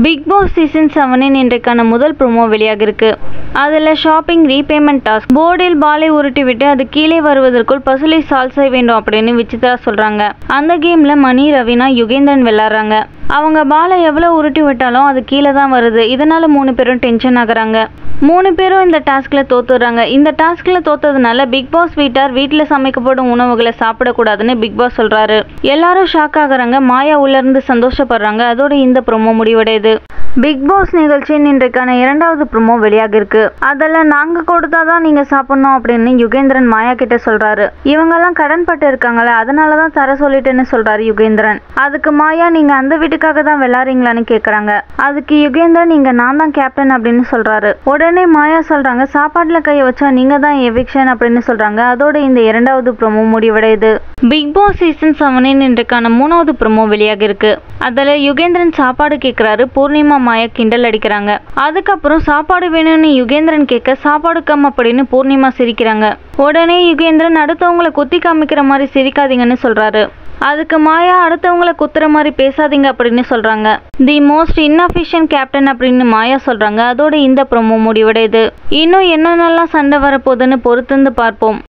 big Boss season செவனின் இன்றைக்கான முதல் ப்ரோமோ வெளியாகிருக்கு அதில் ஷாப்பிங் ரீபேமெண்ட் டாஸ்க் போர்டில் பாலை உருட்டி விட்டு அது கீழே வருவதற்குள் பசுலை சால்வ் செய்ய வேண்டும் அப்படின்னு விசித்ரா சொல்றாங்க அந்த கேம்ல மணி ரவினா யுகேந்திரன் விளையாடுறாங்க அவங்க பாலை எவ்வளோ உருட்டி விட்டாலும் அது கீழே தான் வருது இதனால மூணு பேரும் டென்ஷன் ஆகுறாங்க மூணு பேரும் இந்த டாஸ்க்ல தோத்துடுறாங்க இந்த டாஸ்க்ல தோத்ததுனால பிக் பாஸ் வீட்டார் வீட்டில் சமைக்கப்படும் உணவுகளை சாப்பிடக்கூடாதுன்னு பிக் பாஸ் சொல்றாரு எல்லாரும் ஷாக் ஆகுறாங்க மாயா உள்ள இருந்து சந்தோஷப்படுறாங்க அதோட இந்த ப்ரோமோ முடிவடையுது பிக் பாஸ் நிகழ்ச்சியின் இன்றைக்கான இரண்டாவது ப்ரோமோ வெளியாகிருக்கு அதில் நாங்க கொடுத்தாதான் நீங்க சாப்பிடணும் அப்படின்னு யுகேந்திரன் மாயா கிட்ட சொல்றாரு இவங்கெல்லாம் கடன் பட்டு இருக்காங்களே அதனால தான் தர சொல்லிட்டேன்னு சொல்றாரு யுகேந்திரன் அதுக்கு மாயா நீங்க அந்த வீட்டுக்காக தான் விளாட்றீங்களான்னு கேக்குறாங்க அதுக்கு யுகேந்திரன் நீங்க நான் தான் கேப்டன் அப்படின்னு சொல்றாரு உடனே மாயா சொல்றாங்க சாப்பாட்டுல கையை வச்சா நீங்க தான் எவிக்ஷன் அப்படின்னு சொல்றாங்க அதோட இந்த இரண்டாவது ப்ரோமோ முடிவடையுது பிக் பாஸ் சீசன் செவனின் இன்றைக்கான மூணாவது ப்ரோமோ வெளியாகிருக்கு அதுல யுகேந்திரன் சாப்பாடு கேக்குறாரு பூர்ணிமா மாயா கிண்டல் அடிக்கிறாங்க அதுக்கப்புறம் சாப்பாடு வேணும்னு யுகேந்திரன் கேட்க சாப்பாடு கம் அப்படின்னு பூர்ணிமா சிரிக்கிறாங்க உடனே யுகேந்திரன் அடுத்தவங்கள குத்தி காமிக்கிற மாதிரி சிரிக்காதீங்கன்னு சொல்றாரு அதுக்கு மாயா அடுத்தவங்கள குத்துற மாதிரி பேசாதீங்க அப்படின்னு சொல்றாங்க தி மோஸ்ட் இன்அஃபிஷியன்ட் கேப்டன் அப்படின்னு மாயா சொல்றாங்க அதோட இந்த ப்ரோமோ முடிவடையுது இன்னும் என்னென்னலாம் சண்டை வரப்போகுதுன்னு பொறுத்திருந்து பார்ப்போம்